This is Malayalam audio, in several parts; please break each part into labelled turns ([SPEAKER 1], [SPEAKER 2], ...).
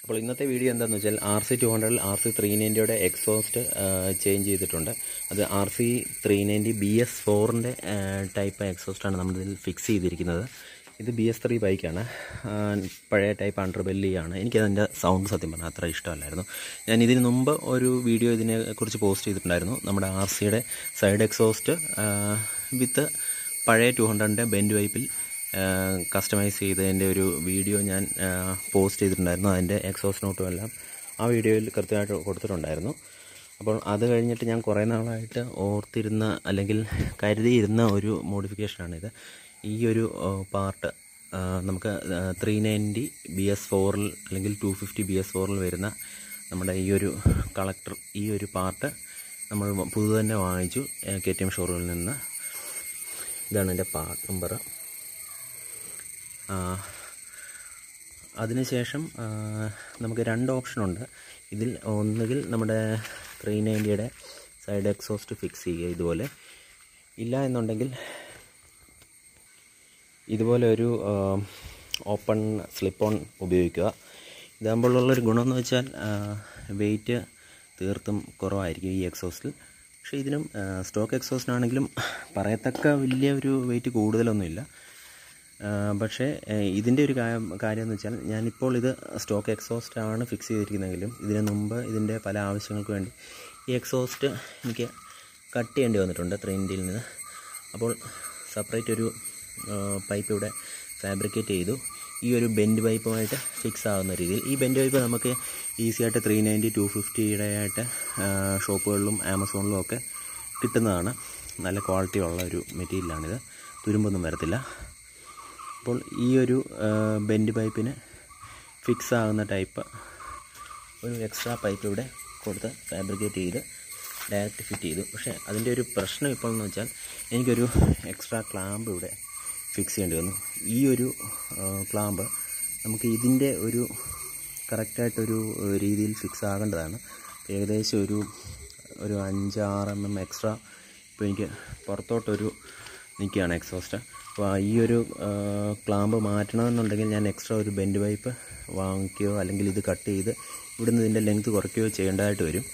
[SPEAKER 1] അപ്പോൾ ഇന്നത്തെ വീഡിയോ എന്താണെന്ന് വെച്ചാൽ ആർ സി ടു ഹൺഡ്രഡിൽ ആർ സി ത്രീ നയൻറ്റിയുടെ എക്സോസ്റ്റ് ചേഞ്ച് ചെയ്തിട്ടുണ്ട് അത് R C three ninety B S ഫോറിൻ്റെ ടൈപ്പ് എക്സോസ്റ്റാണ് നമ്മളിതിൽ ഫിക്സ് ചെയ്തിരിക്കുന്നത് ഇത് ബി എസ് ത്രീ ബൈക്കാണ് പഴയ ടൈപ്പ് അണ്ടർബെല്ലിയാണ് എനിക്കതിൻ്റെ സൗണ്ട് സത്യം പറഞ്ഞാൽ അത്ര ഇഷ്ടമല്ലായിരുന്നു ഞാൻ ഇതിന് മുമ്പ് ഒരു വീഡിയോ ഇതിനെക്കുറിച്ച് പോസ്റ്റ് ചെയ്തിട്ടുണ്ടായിരുന്നു നമ്മുടെ ആർ സിയുടെ സൈഡ് എക്സോസ്റ്റ് വിത്ത് പഴയ ടു ഹൺഡ്രഡിൻ്റെ ബെൻഡ് വൈപ്പിൽ കസ്റ്റമൈസ് ചെയ്തതിൻ്റെ ഒരു വീഡിയോ ഞാൻ പോസ്റ്റ് ചെയ്തിട്ടുണ്ടായിരുന്നു അതിൻ്റെ എക്സോസ് നോട്ടും എല്ലാം ആ വീഡിയോയിൽ കൃത്യമായിട്ട് കൊടുത്തിട്ടുണ്ടായിരുന്നു അപ്പോൾ അത് കഴിഞ്ഞിട്ട് ഞാൻ കുറേ നാളായിട്ട് ഓർത്തിരുന്ന അല്ലെങ്കിൽ കരുതിയിരുന്ന ഒരു മോഡിഫിക്കേഷനാണിത് ഈ ഒരു പാർട്ട് നമുക്ക് ത്രീ നയൻറ്റി ബി എസ് ഫോറിൽ അല്ലെങ്കിൽ ടു ഫിഫ്റ്റി ബി എസ് ഫോറിൽ വരുന്ന നമ്മുടെ ഈ ഒരു കളക്ടർ ഈ ഒരു പാർട്ട് നമ്മൾ പുതു തന്നെ വാങ്ങിച്ചു കെ ടി എം ഷോറൂമിൽ നിന്ന് ഇതാണ് എൻ്റെ പാർട്ട് നമ്പർ അതിനുശേഷം നമുക്ക് രണ്ട് ഓപ്ഷനുണ്ട് ഇതിൽ ഒന്നുകിൽ നമ്മുടെ ത്രീ നയൻറ്റിയുടെ സൈഡ് എക്സോസ്റ്റ് ഫിക്സ് ചെയ്യുക ഇതുപോലെ ഇല്ല എന്നുണ്ടെങ്കിൽ ഇതുപോലെ ഒരു ഓപ്പൺ സ്ലിപ്പ് ഓൺ ഉപയോഗിക്കുക ഇതാകുമ്പോഴുള്ളൊരു ഗുണമെന്ന് വെച്ചാൽ വെയിറ്റ് തീർത്തും കുറവായിരിക്കും ഈ എക്സോസ്റ്റിൽ പക്ഷേ ഇതിനും സ്റ്റോക്ക് എക്സോസ്റ്റിനാണെങ്കിലും പറയത്തക്ക വലിയ ഒരു വെയിറ്റ് കൂടുതലൊന്നുമില്ല പക്ഷേ ഇതിൻ്റെ ഒരു കാര്യം എന്ന് വെച്ചാൽ ഞാനിപ്പോൾ ഇത് സ്റ്റോക്ക് എക്സോസ്റ്റ് ആണ് ഫിക്സ് ചെയ്തിരിക്കുന്നതെങ്കിലും ഇതിന് മുമ്പ് ഇതിൻ്റെ പല ആവശ്യങ്ങൾക്ക് വേണ്ടി ഈ എക്സോസ്റ്റ് എനിക്ക് കട്ട് ചെയ്യേണ്ടി വന്നിട്ടുണ്ട് ത്രീ ഇൻഡിയിൽ നിന്ന് അപ്പോൾ സെപ്പറേറ്റ് ഒരു പൈപ്പ് ഇവിടെ ഫാബ്രിക്കേറ്റ് ചെയ്തു ഈ ഒരു ബെൻഡ് പൈപ്പുമായിട്ട് ഫിക്സ് ആകുന്ന രീതിയിൽ ഈ ബെൻഡ് പൈപ്പ് നമുക്ക് ഈസി ആയിട്ട് ത്രീ നയൻറ്റി ടു ഫിഫ്റ്റിയുടെ ആയിട്ട് ഷോപ്പുകളിലും ആമസോണിലും ഒക്കെ കിട്ടുന്നതാണ് നല്ല ക്വാളിറ്റി ഉള്ള ഒരു മെറ്റീരിയലാണിത് തുരുമ്പൊന്നും വരത്തില്ല അപ്പോൾ ഈ ഒരു ബെൻഡ് പൈപ്പിന് ഫിക്സ് ആകുന്ന ടൈപ്പ് ഒരു എക്സ്ട്രാ പൈപ്പ് ഇവിടെ കൊടുത്ത് ഫാബ്രിക്കേറ്റ് ചെയ്ത് ഡയറക്റ്റ് ഫിറ്റ് ചെയ്തു പക്ഷേ അതിൻ്റെ ഒരു പ്രശ്നം ഇപ്പോൾ എന്ന് വെച്ചാൽ എനിക്കൊരു എക്സ്ട്രാ ക്ലാമ്പ് ഇവിടെ ഫിക്സ് ചെയ്യേണ്ടി വന്നു ഈ ഒരു ക്ലാമ്പ് നമുക്ക് ഇതിൻ്റെ ഒരു കറക്റ്റായിട്ടൊരു രീതിയിൽ ഫിക്സ് ആകേണ്ടതാണ് ഏകദേശം ഒരു ഒരു അഞ്ച് ആറ് എം എം എക്സ്ട്രാ ഇപ്പോൾ എനിക്ക് പുറത്തോട്ടൊരു നിൽക്കുകയാണ് എക്സോസ്റ്റ് അപ്പോൾ ഈ ഒരു ക്ലാമ്പ് മാറ്റണമെന്നുണ്ടെങ്കിൽ ഞാൻ എക്സ്ട്രാ ഒരു ബെൻഡ് പൈപ്പ് വാങ്ങിക്കുകയോ അല്ലെങ്കിൽ ഇത് കട്ട് ചെയ്ത് ഇവിടുന്ന് ഇതിൻ്റെ ലെങ്ത് കുറയ്ക്കുകയോ ചെയ്യേണ്ടതായിട്ട് വരും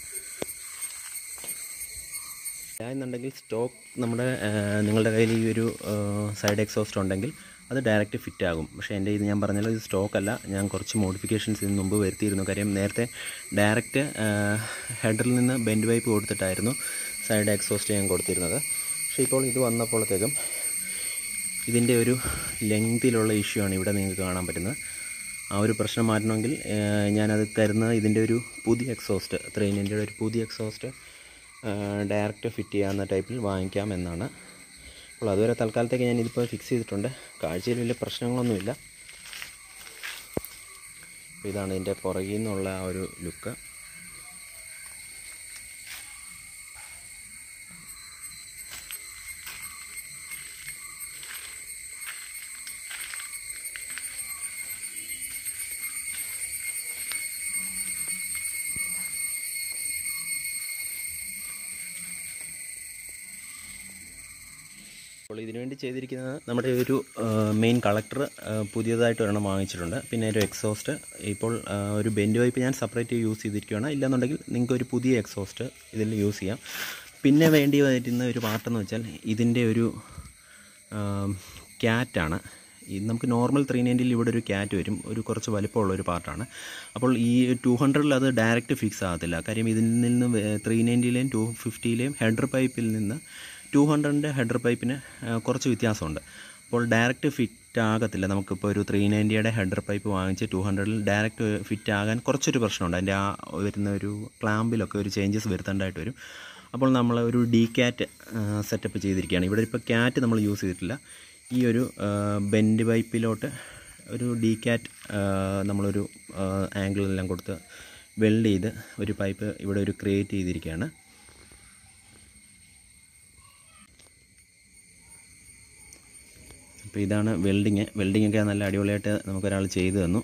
[SPEAKER 1] എന്നുണ്ടെങ്കിൽ സ്റ്റോക്ക് നമ്മുടെ നിങ്ങളുടെ കയ്യിൽ ഈ ഒരു സൈഡ് എക്സോസ്റ്റ് ഉണ്ടെങ്കിൽ അത് ഡയറക്റ്റ് ഫിറ്റ് ആകും പക്ഷേ എൻ്റെ ഇത് ഞാൻ പറഞ്ഞല്ലോ ഇത് സ്റ്റോക്ക് അല്ല ഞാൻ കുറച്ച് മോഡിഫിക്കേഷൻസ് ഇതിന് മുമ്പ് വരുത്തിയിരുന്നു കാര്യം നേരത്തെ ഡയറക്റ്റ് ഹെഡറിൽ നിന്ന് ബെൻഡ് പൈപ്പ് കൊടുത്തിട്ടായിരുന്നു സൈഡ് എക്സോസ്റ്റ് ഞാൻ കൊടുത്തിരുന്നത് പക്ഷേ ഇപ്പോൾ ഇത് വന്നപ്പോഴത്തേക്കും ഇതിൻ്റെ ഒരു ലെങ്തിലുള്ള ഇഷ്യൂ ആണ് ഇവിടെ നിങ്ങൾക്ക് കാണാൻ പറ്റുന്നത് ആ ഒരു പ്രശ്നം മാറ്റണമെങ്കിൽ ഞാനത് കരുതുന്നത് ഇതിൻ്റെ ഒരു പുതിയ എക്സോസ്റ്റ് ത്രീ നയൻറ്റിയുടെ ഒരു പുതിയ എക്സോസ്റ്റ് ഡയറക്റ്റ് ഫിറ്റ് ചെയ്യാവുന്ന ടൈപ്പിൽ വാങ്ങിക്കാം എന്നാണ് അപ്പോൾ അതുവരെ തൽക്കാലത്തേക്ക് ഞാൻ ഇതിപ്പോൾ ഫിക്സ് ചെയ്തിട്ടുണ്ട് കാഴ്ചയിൽ വലിയ പ്രശ്നങ്ങളൊന്നുമില്ല ഇതാണ് ഇതിൻ്റെ പുറകിൽ നിന്നുള്ള ആ ഒരു ലുക്ക് അപ്പോൾ ഇതിനുവേണ്ടി ചെയ്തിരിക്കുന്നത് നമ്മുടെ ഒരു മെയിൻ കളക്ടർ പുതിയതായിട്ട് ഒരെണ്ണം വാങ്ങിച്ചിട്ടുണ്ട് പിന്നെ ഒരു എക്സോസ്റ്റ് ഇപ്പോൾ ഒരു ബെൻഡ് വൈപ്പ് ഞാൻ സെപ്പറേറ്റ് യൂസ് ചെയ്തിരിക്കുകയാണ് ഇല്ലാന്നുണ്ടെങ്കിൽ നിങ്ങൾക്ക് ഒരു പുതിയ എക്സോസ്റ്റ് ഇതിൽ യൂസ് ചെയ്യാം പിന്നെ വേണ്ടി വരുന്ന ഒരു പാർട്ടെന്ന് വെച്ചാൽ ഇതിൻ്റെ ഒരു ക്യാറ്റാണ് നമുക്ക് നോർമൽ ത്രീ നയൻറ്റിയിൽ ഇവിടെ ഒരു ക്യാറ്റ് വരും ഒരു കുറച്ച് വലിപ്പമുള്ള ഒരു പാർട്ടാണ് അപ്പോൾ ഈ ടു ഹൺഡ്രഡിൽ അത് ഡയറക്റ്റ് ഫിക്സ് ആകത്തില്ല കാര്യം ഇതിൽ നിന്ന് ത്രീ നയൻറ്റിയിലെയും ടു ഫിഫ്റ്റിയിലെയും ഹെഡർ പൈപ്പിൽ നിന്ന് ടു ഹൺഡ്രഡിൻ്റെ ഹെഡർ പൈപ്പിന് കുറച്ച് വ്യത്യാസമുണ്ട് അപ്പോൾ ഡയറക്റ്റ് ഫിറ്റ് ആകത്തില്ല നമുക്കിപ്പോൾ ഒരു ത്രീ നയൻറ്റിയുടെ ഹെഡർ പൈപ്പ് വാങ്ങിച്ച് ടു ഹൺഡ്രഡിൽ ഡയറക്റ്റ് ഫിറ്റ് ആകാൻ കുറച്ചൊരു പ്രശ്നമുണ്ട് അതിൻ്റെ ആ വരുന്ന ഒരു ക്ലാമ്പിലൊക്കെ ഒരു ചേഞ്ചസ് വരുത്തേണ്ടതായിട്ട് വരും അപ്പോൾ നമ്മൾ ഒരു ഡി ക്യാറ്റ് സെറ്റപ്പ് ചെയ്തിരിക്കുകയാണ് ഇവിടെ ഇപ്പോൾ ക്യാറ്റ് നമ്മൾ യൂസ് ചെയ്തിട്ടില്ല ഈ ഒരു ബെൻഡ് പൈപ്പിലോട്ട് ഒരു ഡി ക്യാറ്റ് നമ്മളൊരു ആംഗിളെല്ലാം കൊടുത്ത് വെൽഡ് ചെയ്ത് ഒരു പൈപ്പ് ഇവിടെ ഒരു ക്രിയേറ്റ് ചെയ്തിരിക്കുകയാണ് അപ്പോൾ ഇതാണ് വെൽഡിങ് വെൽഡിങ്ങൊക്കെ നല്ല അടിപൊളിയായിട്ട് നമുക്കൊരാൾ ചെയ്തു തന്നു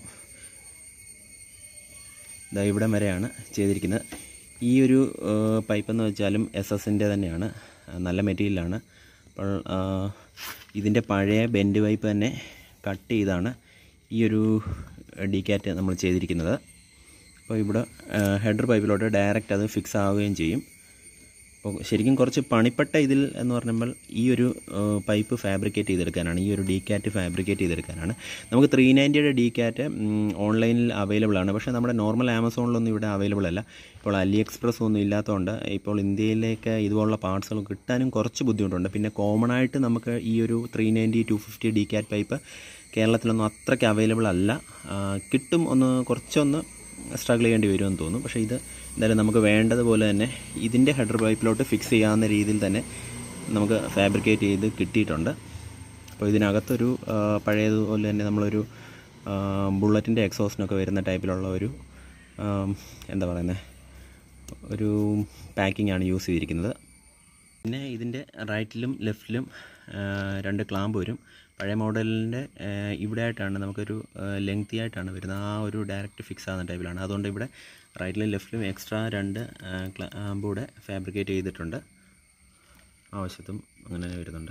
[SPEAKER 1] ഇതാ ഇവിടം വരെയാണ് ചെയ്തിരിക്കുന്നത് ഈ ഒരു പൈപ്പ് എന്ന് വെച്ചാലും എസ് എസിൻ്റെ തന്നെയാണ് നല്ല മെറ്റീരിയലാണ് അപ്പോൾ ഇതിൻ്റെ പഴയ ബെൻഡ് പൈപ്പ് തന്നെ കട്ട് ചെയ്താണ് ഈ ഒരു ഡി കാറ്റ് നമ്മൾ ചെയ്തിരിക്കുന്നത് അപ്പോൾ ഇവിടെ ഹെഡർ പൈപ്പിലോട്ട് ഡയറക്റ്റ് അത് ഫിക്സ് ആവുകയും ചെയ്യും അപ്പോൾ ശരിക്കും കുറച്ച് പണിപ്പെട്ട ഇതിൽ എന്ന് പറഞ്ഞപ്പോൾ ഈ ഒരു പൈപ്പ് ഫാബ്രിക്കേറ്റ് ചെയ്തെടുക്കാനാണ് ഈ ഒരു ഡി കാറ്റ് ഫാബ്രിക്കേറ്റ് ചെയ്തെടുക്കാനാണ് നമുക്ക് ത്രീ നയൻറ്റിയുടെ ഡി കാറ്റ് ഓൺലൈനിൽ അവൈലബിൾ ആണ് പക്ഷേ നമ്മുടെ നോർമൽ ആമസോണിലൊന്നും ഇവിടെ അവൈലബിൾ അല്ല ഇപ്പോൾ അലി എക്സ്പ്രസ് ഒന്നും ഇല്ലാത്തതുകൊണ്ട് ഇപ്പോൾ ഇന്ത്യയിലേക്ക് ഇതുപോലുള്ള പാർട്സുകൾ കിട്ടാനും കുറച്ച് ബുദ്ധിമുട്ടുണ്ട് പിന്നെ കോമൺ ആയിട്ട് നമുക്ക് ഈ ഒരു three ninety two fifty decat pipe കേരളത്തിലൊന്നും അത്രയ്ക്ക് അവൈലബിൾ അല്ല ആ, കിട്ടും ഒന്ന് കുറച്ചൊന്ന് സ്ട്രഗിൾ ചെയ്യേണ്ടി വരുമെന്ന് തോന്നും പക്ഷേ ഇത് എന്തായാലും നമുക്ക് വേണ്ടതുപോലെ തന്നെ ഇതിൻ്റെ ഹെഡർ പൈപ്പിലോട്ട് ഫിക്സ് ചെയ്യാവുന്ന രീതിയിൽ തന്നെ നമുക്ക് ഫാബ്രിക്കേറ്റ് ചെയ്ത് കിട്ടിയിട്ടുണ്ട് അപ്പോൾ ഇതിനകത്തൊരു ആ, പഴയതുപോലെ തന്നെ നമ്മളൊരു ബുള്ളറ്റിൻ്റെ എക്സോസിനൊക്കെ വരുന്ന ടൈപ്പിലുള്ള ഒരു ആ, എന്താ പറയുന്നത് ഒരു പാക്കിംഗ് ആണ് യൂസ് ചെയ്തിരിക്കുന്നത് പിന്നെ ഇതിൻ്റെ റൈറ്റിലും ലെഫ്റ്റിലും രണ്ട് ക്ലാമ്പ് വരും പഴയ മോഡലിൻ്റെ ഇവിടെ ആയിട്ടാണ് നമുക്കൊരു ലെങ്തി ആയിട്ടാണ് വരുന്നത് ആ ഒരു ഡയറക്റ്റ് ഫിക്സ് ആകുന്ന ടൈപ്പിലാണ് അതുകൊണ്ട് ഇവിടെ റൈറ്റിലും ലെഫ്റ്റിലും എക്സ്ട്രാ രണ്ട് ക്ലാമ്പ് കൂടെ ഫാബ്രിക്കേറ്റ് ചെയ്തിട്ടുണ്ട് ആവശ്യത്തും അങ്ങനെ വരുന്നുണ്ട്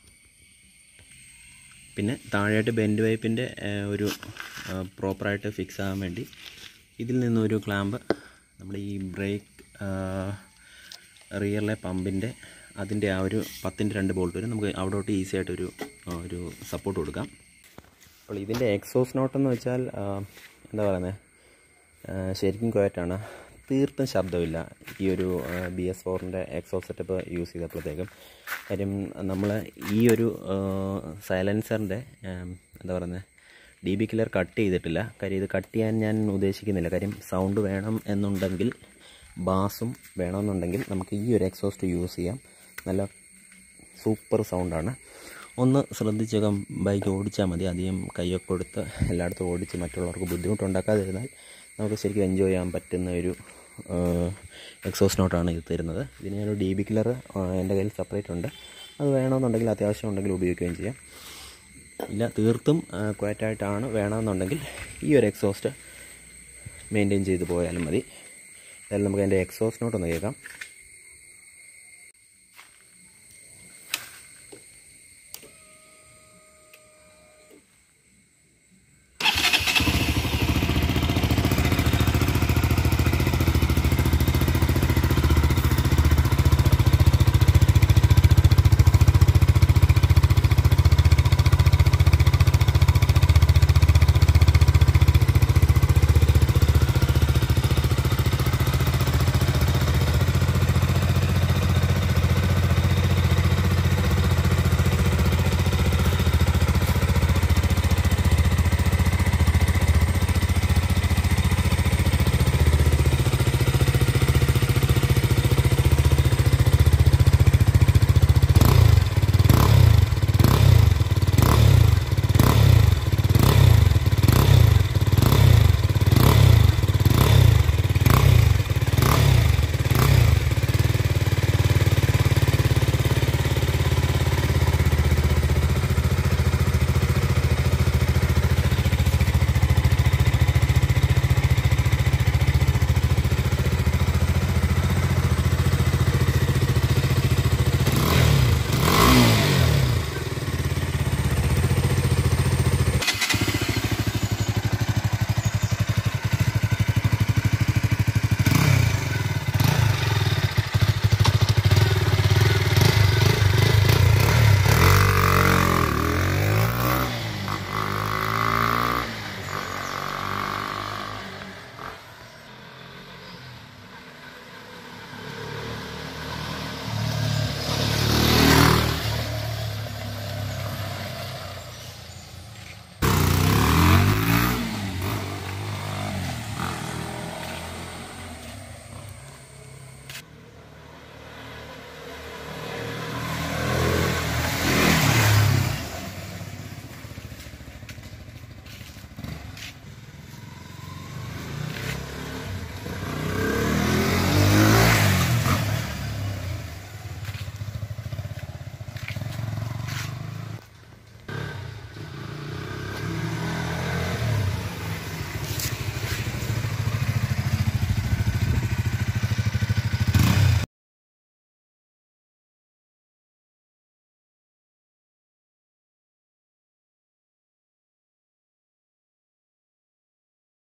[SPEAKER 1] പിന്നെ താഴെയായിട്ട് ബെൻഡ് പൈപ്പിൻ്റെ ഒരു പ്രോപ്പറായിട്ട് ഫിക്സ് ആകാൻ വേണ്ടി ഇതിൽ നിന്നൊരു ക്ലാമ്പ് നമ്മുടെ ഈ ബ്രേക്ക് റിയറിലെ പമ്പിൻ്റെ അതിൻ്റെ ആ ഒരു പത്തിൻ്റെ രണ്ട് ബോൾട്ട് വരും നമുക്ക് അവിടോട്ട് ഈസി ആയിട്ടൊരു ആ, ഒരു സപ്പോർട്ട് കൊടുക്കാം അപ്പോൾ ഇതിൻ്റെ എക്സോസ് നോട്ടെന്ന് വെച്ചാൽ ആ, എന്താ പറയുന്നത് ശരിക്കും ക്വയറ്റാണ് തീർത്തും ശബ്ദമില്ല ഈ ഒരു ബി എസ് ഫോറിൻ്റെ എക്സോസ് സെറ്റപ്പ് യൂസ് ചെയ്തപ്പോഴത്തേക്കും കാര്യം നമ്മൾ ഈ ഒരു സൈലൻസറിൻ്റെ എന്താ പറയുന്നത് ഡി ബി കില്ലർ കട്ട് ചെയ്തിട്ടില്ല കാര്യം ഇത് കട്ട് ചെയ്യാൻ ഞാൻ ഉദ്ദേശിക്കുന്നില്ല കാര്യം സൗണ്ട് വേണം എന്നുണ്ടെങ്കിൽ ബാസും വേണമെന്നുണ്ടെങ്കിൽ നമുക്ക് ഈ ഒരു എക്സോസ്റ്റ് യൂസ് ചെയ്യാം നല്ല സൂപ്പർ സൗണ്ടാണ് ഒന്ന് ശ്രദ്ധിച്ചൊക്കെ ബൈക്ക് ഓടിച്ചാൽ മതി അധികം കൈയൊക്കെ കൊടുത്ത് എല്ലായിടത്തും ഓടിച്ച് മറ്റുള്ളവർക്ക് ബുദ്ധിമുട്ടുണ്ടാക്കാതിരുന്നാൽ നമുക്ക് ശരിക്കും എൻജോയ് ചെയ്യാൻ പറ്റുന്ന ഒരു എക്സോസ് നോട്ടാണ് ഇത് തരുന്നത് ഇതിന് ഞാനൊരു ഡി ബി കില്ലർ എൻ്റെ കയ്യിൽ സെപ്പറേറ്റ് ഉണ്ട് അത് വേണമെന്നുണ്ടെങ്കിൽ അത്യാവശ്യം ഉണ്ടെങ്കിൽ ഉപയോഗിക്കുകയും ചെയ്യാം ഇല്ല തീർത്തും ക്വാറ്റായിട്ടാണ് വേണമെന്നുണ്ടെങ്കിൽ ഈ ഒരു എക്സോസ്റ്റ് മെയിൻറ്റെയിൻ ചെയ്ത് പോയാലും മതി എന്തായാലും നമുക്ക് അതിൻ്റെ എക്സോസ്റ്റ് നോട്ട് ഒന്ന് കേൾക്കാം